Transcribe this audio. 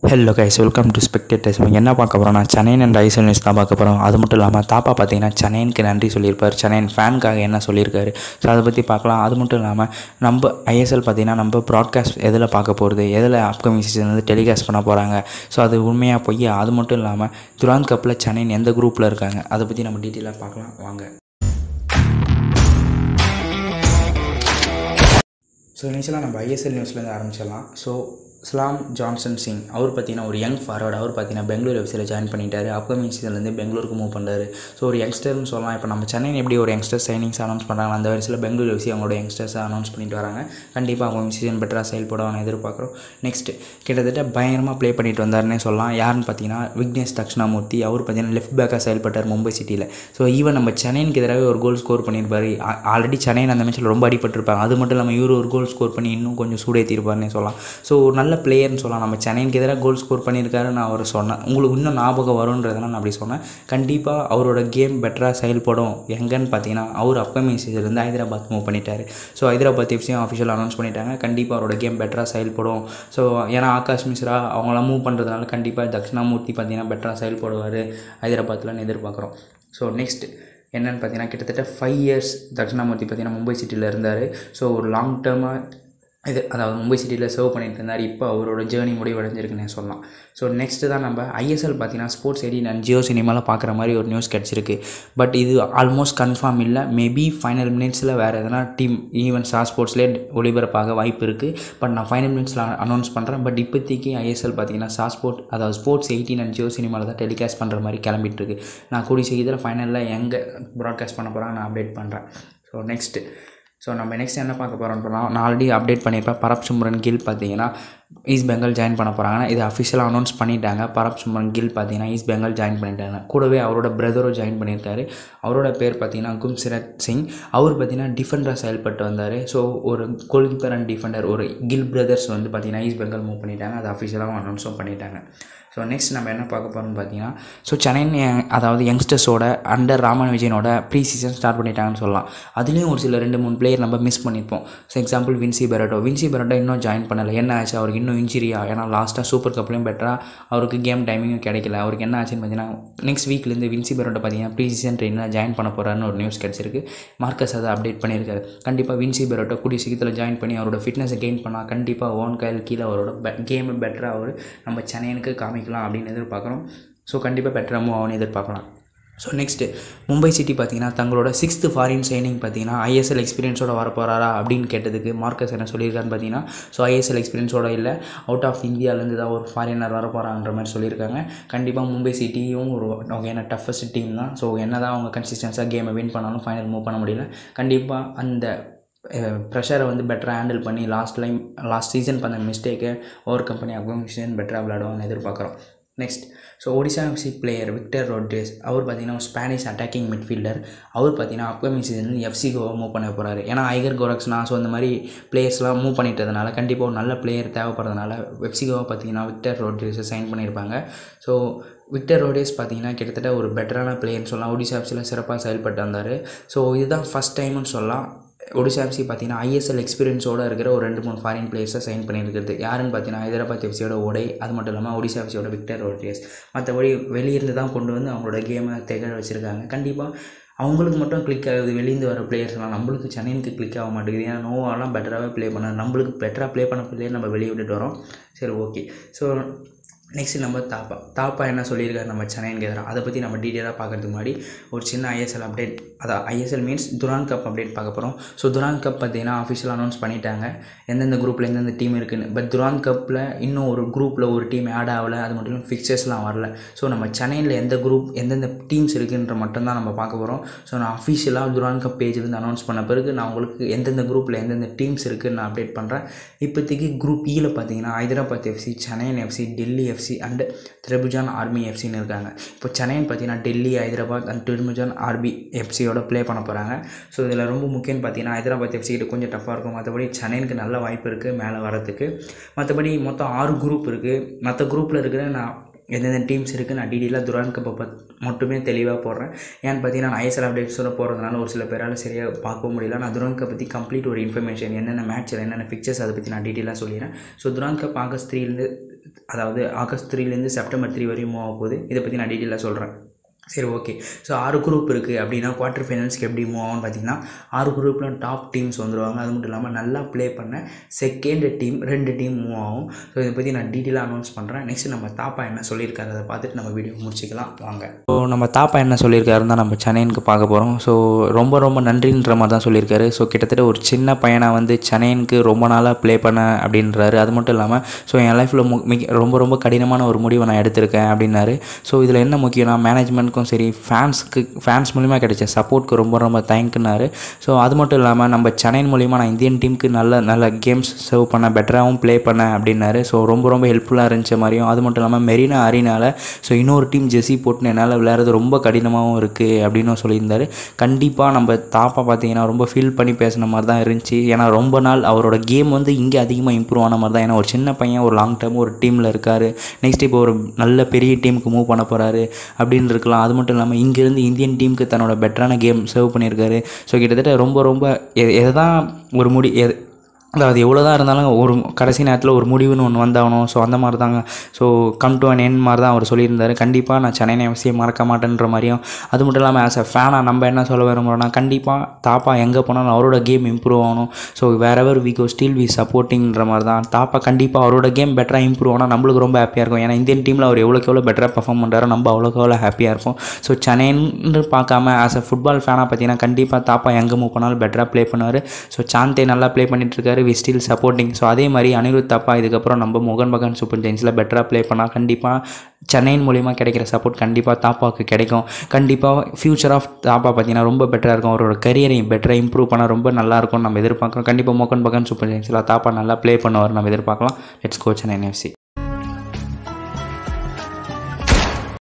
hello guys welcome to spectators இவங்க என்ன பார்க்க போகிறோம்னா சென்னைன் அண்ட் ஐசல் நியூஸ் தான் பார்க்க போகிறோம் அது மட்டும் இல்லாமல் தாப்பா பார்த்தீங்கன்னா சென்னைனுக்கு நன்றி சொல்லியிருப்பார் சென்னைன் ஃபேனுக்காக என்ன சொல்லியிருக்காரு ஸோ அதை பற்றி பார்க்கலாம் அது மட்டும் இல்லாமல் நம்ம ஐஎஸ்எல் பார்த்தீங்கன்னா நம்ம ப்ராட்காஸ்ட் எதில் பார்க்க போகிறது எதில் அப்கமிங் சீசன் வந்து டெலிகாஸ்ட் பண்ண போகிறாங்க ஸோ அது உண்மையாக பொய் அது மட்டும் இல்லாமல் துரான் கப்பில் சென்னைன் எந்த குரூப்பில் இருக்காங்க அதை பற்றி நம்ம டீட்டெயிலாக பார்க்கலாம் வாங்க ஸோ இனிஷியலாக நம்ம ஐஎஸ்எல் நியூஸ்லேருந்து ஆரம்பிச்சிடலாம் ஸோ ஸ்லாம் ஜான்சன் சிங் அவர் பார்த்தீங்கன்னா ஒரு யங் ஃபார்வர்ட் அவர் பார்த்தீங்கன்னா பெங்களூர் எஃப்சியில் ஜாயின் பண்ணிட்டாரு அப்கமிங் சீசன்லேருந்து பெங்களூருக்கு மூவ் பண்ணுறாரு ஸோ ஒரு யங்ஸ்டர்னு சொல்லலாம் இப்போ நம்ம சென்னை எப்படி ஒரு யங்ஸ்டர் சைனிங்ஸ் அனௌன்ஸ் பண்ணுறாங்க அந்த வரிசையில் பெங்களூர் எஃப்சி அவங்களோட யங்ஸ்டர்ஸை அனௌன்ஸ் பண்ணிட்டு வராங்க கண்டிப்பாக அவங்க சீசன் பெட்டராக செயல்படுவாங்க எதிர்பார்க்குறோம் நெக்ஸ்ட் கிட்டத்தட்ட பயங்கரமாக ப்ளே பண்ணிட்டு வந்தாருன்னே சொல்லலாம் யாருன்னு பார்த்தீங்கன்னா விக்னேஷ் தக்ஷணாமூர்த்தி அவர் பார்த்தீங்கன்னா லெஃப்ட் பேக்காக செயல்பட்டார் மும்பை சிட்டியில் ஸோ ஈவன் நம்ம சென்னைக்கு எதிராகவே ஒரு கோல் ஸ்கோர் பண்ணியிருப்பாரு ஆல்ரெடி சென்னை அந்த மேட்ச்சில் ரொம்ப அடிபட்டிருப்பாங்க அது மட்டும் இல்லாமல் இவர் ஒரு கோல் ஸ்கோர் பண்ணி இன்னும் கொஞ்சம் சூடேற்றிருப்பாருன்னே சொல்லலாம் ஸோ ஒரு நல்ல பிளேயர்னு சொல்லலாம் நம்ம சென்னைக்கு எதிராக கோல் ஸ்கோர் பண்ணியிருக்காரு நான் அவர் சொன்னேன் உங்களுக்கு இன்னும் ஞாபகம் வரும்ன்றதுனால நான் அப்படி சொன்னேன் கண்டிப்பாக அவரோட கேம் பெட்டராக செயல்படும் எங்கன்னு பார்த்தீங்கன்னா அவர் அப்கமிங் சீசன்லேருந்து ஹைதராபாத் மூவ் பண்ணிட்டார் ஸோ ஹைதராபாத் எஃப்சியும் அஃபிஷியல் அனௌன்ஸ் பண்ணிட்டாங்க கண்டிப்பாக அவரோட கேம் பெட்டராக செயல்படும் ஸோ ஏன்னா ஆகாஷ் மிஸ்ரா அவங்களாம் மூவ் பண்ணுறதுனால கண்டிப்பாக தக்ஷணாமூர்த்தி பார்த்தீங்கன்னா பெட்டராக செயல்படுவார் ஹைதராபாத்லன்னு எதிர்பார்க்குறோம் ஸோ நெக்ஸ்ட் என்னென்னு பார்த்தீங்கன்னா கிட்டத்தட்ட ஃபைவ் இயர்ஸ் தட்சிணாமூர்த்தி பார்த்தீங்கன்னா மும்பை சிட்டியில் இருந்தார் ஸோ ஒரு லாங் டேர்மாக இது அதாவது மும்பை சிட்டியில் சர்வ் பண்ணிட்டு இருந்தார் இப்போ அவரோட ஜேர்னி முடிவடைஞ்சிருக்குன்னு சொல்லலாம் ஸோ நெக்ஸ்ட்டு தான் நம்ம ஐஎஸ்எல் பார்த்தீங்கன்னா ஸ்போர்ட்ஸ் எடிட் அண்ட் ஜியோ சினிமாவில் பார்க்குற மாதிரி ஒரு நியூஸ் கிடச்சிருக்கு பட் இது ஆல்மோஸ்ட் கன்ஃபார்ம் இல்லை மேபி ஃபைனல் மினிட்ஸில் வேறு எதனா டீம் ஈவன் ஸ்டார் ஸ்போர்ட்ஸ்லேயே ஒளிபரப்பாக வாய்ப்பு இருக்குது பட் நான் ஃபைனல் மினிட்ஸில் அனௌன்ஸ் பண்ணுறேன் பட் இப்போதைக்கு ஐஎஸ்எல் பார்த்தீங்கன்னா ஸ்டார் ஸ்போர்ட் அதாவது ஸ்போர்ட்ஸ் எயிட்டீன் அண்ட் ஜியோ சினிமாவில் தான் டெலிகாஸ்ட் பண்ணுற மாதிரி கிளம்பிட்டு இருக்கு நான் கூடிய சீக்கிரத்தில் ஃபைனலில் எங்கே ப்ராட்காஸ்ட் பண்ண போகிறாங்க நான் அப்டேட் பண்ணுறேன் ஸோ நெக்ஸ்ட்டு ஸோ நம்ம நெக்ஸ்ட் என்ன பார்க்க போகிறோம்னு சொன்னால் நான் ஆல்ரெடி அப்டேட் பண்ணியிருப்பேன் பரப் சும்ரன் கில் பார்த்தீங்கன்னா ஈஸ்ட் பெங்கால் ஜாயின் பண்ண போகிறாங்கன்னா இது அஃபிஷியலாக அனௌன்ஸ் பண்ணிட்டாங்க பரப் சும்ரன் கில் பார்த்தீங்கன்னா ஈஸ்ட் பெங்கால் ஜாயின் பண்ணிட்டாங்க கூடவே அவரோட பிரதரும் ஜாயின் பண்ணியிருக்காரு அவரோட பேர் பார்த்தீங்கன்னா கும்சிரத் சிங் அவர் பார்த்தீங்கன்னா டிஃபெண்டராக செயல்பட்டு வந்தார் ஸோ ஒரு கோல்கீப்பர் அண்ட் டிஃபெண்டர் ஒரு கில் பிரதர்ஸ் வந்து பார்த்தீங்கன்னா ஈஸ்ட் பெங்கால் மூவ் பண்ணிட்டாங்க அது அஃபிஷியலாகவும் அனௌன்ஸும் பண்ணிட்டாங்க ஸோ நெக்ஸ்ட் நம்ம என்ன பார்க்க போகிறோம்னு பார்த்தீங்கன்னா ஸோ சென்னை அதாவது யங்ஸ்டர்ஸோட அண்டர் ராமன் விஜயனோட ப்ரீ சீசன் ஸ்டார்ட் பண்ணிட்டாங்கன்னு சொல்லலாம் அதுலேயும் ஒரு சில ரெண்டு மூணு பிளேயர் நம்ம மிஸ் பண்ணியிருப்போம் ஸோ எக்ஸாம்பிள் வின்சி பெரட்டோ வின்சி பெரட்டோ இன்னும் ஜாயின் பண்ணலை என்ன ஆச்சு அவருக்கு இன்னும் இன்ஜுரியா ஏன்னா லாஸ்ட்டாக சூப்பர் கப்லையும் பெட்டராக அவருக்கு கேம் டைமிங்கும் கிடைக்கல அவருக்கு என்ன ஆச்சுன்னு பார்த்தீங்கன்னா நெக்ஸ்ட் வீக்லேருந்து வின்சி பெரட்டோ பார்த்தீங்கன்னா ப்ரீ சீசன் ட்ரெயினில் ஜாயின் பண்ண போகிறாருன்னு ஒரு நியூஸ் கிடச்சிருக்கு மார்க்கஸ் அதை அப்டேட் பண்ணியிருக்காரு கண்டிப்பாக வின்சி பெரட்டோ கூடிய சீக்கிரத்தில் ஜாயின் பண்ணி அவரோட ஃபிட்னஸை கெயின் பண்ணால் கண்டிப்பாக ஓன் கையில் கீழே அவரோட பெ கேமை பெட்டராக அவர் நம்ம சென்னையனுக்கு காமிக்கலாம் அப்படின்னு எதிர்பார்க்குறோம் ஸோ கண்டிப்பாக பெட்டராக மூவ் ஆகும்னு எதிர்பார்க்கலாம் ஸோ நெக்ஸ்ட்டு மும்பை சிட்டி பார்த்தீங்கன்னா தங்களோட சிக்ஸ்த்து ஃபாரின் சைனிங் பார்த்தீங்கன்னா ஐஎஸ்எல் எக்ஸ்பீரியன்ஸோட வர போகிறாரா அப்படின்னு கேட்டதுக்கு மார்க்கஸ் என்ன சொல்லியிருக்காருன்னு பார்த்தீங்கன்னா ஸோ ஐஎஸ்எல் எக்ஸ்பீரியன்ஸோட இல்லை அவுட் ஆஃப் இந்தியாவிலேருந்து தான் ஒரு ஃபாரினர் வர போகிறான்ற மாதிரி சொல்லியிருக்காங்க கண்டிப்பாக மும்பை சிட்டியும் ஒரு அவங்க என்ன டஃபஸ்ட் டீம் தான் ஸோ என்ன தான் அவங்க கன்சிஸ்டன்ஸாக கேமை வின் பண்ணாலும் ஃபைனல் மூவ் பண்ண முடியல கண்டிப்பாக அந்த ப்ரெஷரை வந்து பெட்டராக ஹேண்டில் பண்ணி லாஸ்ட் டைம் லாஸ்ட் சீசன் பண்ண மிஸ்டேக்கை ஓவர் கம் பண்ணி அப்கமிங் சீசன் பெட்டராக விளையாடுவாங்கன்னு எதிர்பார்க்குறோம் next so Odisha FC player Victor Rodriguez அவர் பார்த்தீங்கன்னா ஒரு ஸ்பானிஷ் அட்டாக்கிங் மிட்ஃபீல்டர் அவர் பார்த்தீங்கன்னா upcoming season FC Goa move பண்ண போகிறாரு ஏன்னா ஐகர் கோரக்ஸ்னா ஸோ இந்த மாதிரி பிளேயர்ஸ்லாம் மூவ் பண்ணிட்டதுனால கண்டிப்பாக ஒரு நல்ல பிளேயர் தேவைப்படுறதுனால எஃப்சி கோவா பார்த்தீங்கன்னா விக்டர் ரோட்ரேஸை சைன் பண்ணியிருப்பாங்க ஸோ விக்டர் ரோடேஸ் பார்த்தீங்கன்னா கிட்டத்தட்ட ஒரு பெட்டரான பிளேயர்னு சொல்லலாம் ஒடிசா எஃப்சியில் சிறப்பாக செயல்பட்டு வந்தார் ஸோ இதுதான் ஃபஸ்ட் டைம்னு சொல்லலாம் ஒடிசா எஃப்சி பார்த்தீங்கன்னா ஐஎஸ்எல் எக்ஸ்பீரியன்ஸோடு இருக்கிற ஒரு ரெண்டு மூணு ஃபாரின் பிளேயர்ஸை சைன் பண்ணியிருக்கிறது யாருன்னு பார்த்தீங்கன்னா ஹைதராபாத் எஃப்சியோட உடை அது மட்டும் இல்லாமல் ஒடிசா எஃப்சியோட விக்டர் ரோட்ரியஸ் மற்றபடி வெளியிருந்து தான் கொண்டு வந்து அவங்களோட கேமை திகழ வச்சுருக்காங்க கண்டிப்பாக அவங்களுக்கு மட்டும் கிளிக் ஆகுது வெளியிருந்து வர பிளேயர்ஸ்லாம் நம்மளுக்கு சென்னைக்கு கிளிக் ஆக மாட்டேங்குது ஏன்னா நோவாலாம் பெட்டராகவே ப்ளே பண்ண நம்மளுக்கு பெட்டராக ப்ளே பண்ண பிளேயர் நம்ம வெளியே விட்டுட்டு வரோம் சரி ஓகே ஸோ நெக்ஸ்ட் நம்ம தாப்பா தாப்பா என்ன சொல்லியிருக்காரு நம்ம சென்னைக்கு எதிராக அதை பற்றி நம்ம டீட்டெயிலாக பார்க்கறதுக்கு முன்னாடி ஒரு சின்ன ஐஎஸ்எல் அப்டேட் அதான் ISL means Durand Cup update பார்க்க போகிறோம் ஸோ துரான் கப் பார்த்தீங்கன்னா அஃபிஷியல் அனௌன்ஸ் பண்ணிட்டாங்க எந்தெந்த குரூப்பில் எந்தெந்த டீம் இருக்குன்னு பட் துரான் கப்பில் இன்னும் ஒரு குரூப்பில் ஒரு டீம் ஆட் ஆகலை அது மட்டும் இல்லாமல் ஃபிக்சர்ஸ்லாம் வரல ஸோ நம்ம சென்னையில் எந்த குரூப் எந்தெந்த டீம்ஸ் இருக்குன்ற மட்டும்தான் நம்ம பார்க்க போகிறோம் ஸோ நான் அஃபிஷியலாக துரான் கப் பேஜ்லேருந்து அனௌன்ஸ் பண்ண பிறகு நான் உங்களுக்கு எந்தெந்த குரூப்பில் எந்தெந்த டீம்ஸ் இருக்குன்னு நான் அப்டேட் பண்ணுறேன் இப்போதைக்கு குரூப் ஈயில் பார்த்தீங்கன்னா Hyderabad FC Chennaiyin FC Delhi FC and Tribhuvan Army எஃப்சின்னு இருக்காங்க இப்போ சென்னைன்னு பார்த்தீங்கன்னா டெல்லி ஹைதராபாத் அண்ட் திரிபுஜான் ஆர்பி எஃப்சியோட ப்ளே பண்ண போகிறாங்க ஸோ இதில் ரொம்ப முக்கியம்னு பார்த்தீங்கன்னா ஹைதராபாத் எஃப்சி கிட்ட கொஞ்சம் டஃப்பாக இருக்கும் மற்றபடி சென்னைக்கு நல்ல வாய்ப்பு இருக்குது மேலே வரத்துக்கு மற்றபடி மொத்தம் ஆறு குரூப் இருக்குது மற்ற குரூப்பில் இருக்கிற நான் எந்தெந்த டீம்ஸ் இருக்குது நான் டீடெயிலாக துரான் கப்பை பத் மட்டுமே தெளிவாக போடுறேன் ஏன்னு பார்த்தீங்கன்னா நான் ஐஎஸ்எல் அப்டேட்ஸோட போகிறதுனால ஒரு சில பேரால் சரியாக பார்க்க முடியல நான் துரான் கப் பற்றி கம்ப்ளீட் ஒரு இன்ஃபர்மேஷன் என்னென்ன மேட்ச்சில் என்னென்ன ஃபிக்சர்ஸ் அதை பற்றி நான் டீட்டெயிலாக சொல்லிடுறேன் ஸோ துரான் கப் ஆகஸ்ட் த்ரீலேருந்து அதாவது ஆகஸ்ட் த்ரீலேருந்து செப்டம்பர் த்ரீ வரையும் மூவ் ஆக போகுது இதை பற்றி நான் டீட்டெயிலாக சொல்கிறேன் சரி ஓகே ஸோ ஆறு குரூப் இருக்குது அப்படின்னா குவார்ட்டர் ஃபைனல்ஸ்க்கு எப்படி மூவ் ஆகும்னு பார்த்தீங்கன்னா ஆறு குரூப்பில் டாப் டீம்ஸ் வந்துடுவாங்க அது மட்டும் இல்லாமல் நல்லா ப்ளே பண்ண செகண்ட் டீம் ரெண்டு டீம் மூவ் ஆகும் ஸோ இதை பற்றி நான் டீட்டெயிலாக அனௌன்ஸ் பண்ணுறேன் நெக்ஸ்ட் நம்ம தாப்பா என்ன சொல்லியிருக்காரு அதை பார்த்துட்டு நம்ம வீடியோ முடிச்சிக்கலாம் வாங்க ஸோ நம்ம தாப்பா என்ன சொல்லியிருக்காருன்னு தான் நம்ம சென்னைனுக்கு பார்க்க போகிறோம் ஸோ ரொம்ப ரொம்ப நன்றின்ற மாதிரி தான் சொல்லியிருக்காரு ஸோ கிட்டத்தட்ட ஒரு சின்ன பையனை வந்து சென்னைனுக்கு ரொம்ப நாளாக ப்ளே பண்ண அப்படின்றாரு அது மட்டும் இல்லாமல் ஸோ என் லைஃப்பில் மிக ரொம்ப ரொம்ப கடினமான ஒரு முடிவை நான் எடுத்திருக்கேன் அப்படின்னாரு ஸோ இதில் என்ன முக்கியம்னா மேனேஜ்மெண்ட்க்கும் சரி ஃபேன்ஸ்க்கு ஃபேன்ஸ் மூலிமா கிடைச்ச சப்போர்ட்க்கு ரொம்ப ரொம்ப தேங்க்னாரு ஸோ அது மட்டும் இல்லாமல் நம்ம சென்னை மூலிமா நான் இந்தியன் டீமுக்கு நல்ல நல்ல கேம்ஸ் சர்வ் பண்ண பெட்டராகவும் ப்ளே பண்ணேன் அப்படின்னாரு ஸோ ரொம்ப ரொம்ப ஹெல்ப்ஃபுல்லாக இருந்துச்ச மாதிரியும் அது மட்டும் இல்லாமல் மெரினா அரினால ஸோ இன்னொரு டீம் ஜெர்சி போட்டுன்னு என்னால் விளையாடுறது ரொம்ப கடினமாகவும் இருக்குது அப்படின்னு சொல்லியிருந்தாரு கண்டிப்பாக நம்ம தாப்பா பார்த்தீங்கன்னா ரொம்ப ஃபீல் பண்ணி பேசின மாதிரி தான் இருந்துச்சு ஏன்னா ரொம்ப நாள் அவரோட கேம் வந்து இங்கே அதிகமாக இம்ப்ரூவ் ஆன மாதிரி தான் ஏன்னா ஒரு சின்ன பையன் ஒரு லாங் டேர்ம் ஒரு டீமில் இருக்கார் நெக்ஸ்ட் இப்போ ஒரு நல்ல பெரிய டீமுக்கு மூவ் பண்ண போகிறாரு அப்படின்னு இருக்கலாம் அது மட்டும் இல்லாமல் இங்கேருந்து இந்தியன் டீமுக்கு தன்னோட பெட்டரான கேம் சர்வ் பண்ணியிருக்காரு ஸோ கிட்டத்தட்ட ரொம்ப ரொம்ப எ- எதை தான் ஒரு முடி எ- அதாவது எவ்வளோ தான் இருந்தாலும் ஒரு கடைசி நேரத்தில் ஒரு முடிவுன்னு ஒன்று வந்தாகணும் ஸோ அந்த மாதிரி தாங்க ஸோ கம் டு அன் என் மாதிரி தான் அவர் சொல்லியிருந்தாரு கண்டிப்பாக நான் சென்னை அவசியம் மறக்க மாட்டேன்ற மாதிரியும் அது மட்டும் இல்லாமல் ஆஸ் அ ஃபேனாக நம்ம என்ன சொல்ல விரும்புகிறோம்னா கண்டிப்பாக தாப்பா எங்கே போனாலும் அவரோட கேம் இம்ப்ரூவ் ஆகணும் so wherever we go still we சப்போர்ட்டிங்கிற மாதிரி தான் தாப்பா கண்டிப்பாக அவரோட கேம் பெட்டராக இம்ப்ரூவ் ஆனால் நம்மளுக்கு ரொம்ப ஹாப்பியாக இருக்கும் ஏன்னா இந்தியன் டீமில் அவர் எவ்வளோக்கு எவ்வளோ பெட்டராக பர்ஃபார்ம் பண்ணுறாரோ நம்ம அவ்வளோக்கு எவ்வளோ ஹாப்பியாக இருப்போம் ஸோ சென்னைன்னு பார்க்காம ஆஸ் அ ஃபுட்பால் ஃபேனாக பார்த்தீங்கன்னா கண்டிப்பாக தாப்பா எங்கே மூவ் பண்ணாலும் பெட்டராக ப்ளே பண்ணுவார் ஸோ சாந்தே நல்லா ப்ளே பண்ணிட்டு இருக்காரு வி ஸ்டில் சப்போர்ட்டிங் ஸோ அதே மாதிரி அனிருத் தாப்பா இதுக்கப்புறம் நம்ம மோகன் பகான் சூப்பர் ஜெயின்ஸில் பெட்டராக ப்ளே பண்ணால் கண்டிப்பாக சென்னையின் மூலிமா கிடைக்கிற சப்போர்ட் கண்டிப்பாக தாப்பாவுக்கு கிடைக்கும் கண்டிப்பாக ஃப்யூச்சர் ஆஃப் தாப்பா பார்த்தீங்கன்னா ரொம்ப பெட்டராக இருக்கும் அவரோட கரியரை பெட்டராக இம்ப்ரூவ் பண்ணால் ரொம்ப நல்லா இருக்கும்னு நம்ம எதிர்பார்க்குறோம் கண்டிப்பாக மோகன் பகான் சூப்பர் ஜெயின்ஸில் தாப்பா நல்லா ப்ளே பண்ணுவார் நம்ம எதிர்பார்க்கலாம் லெட்ஸ் கோ சென்னை எஃப்சி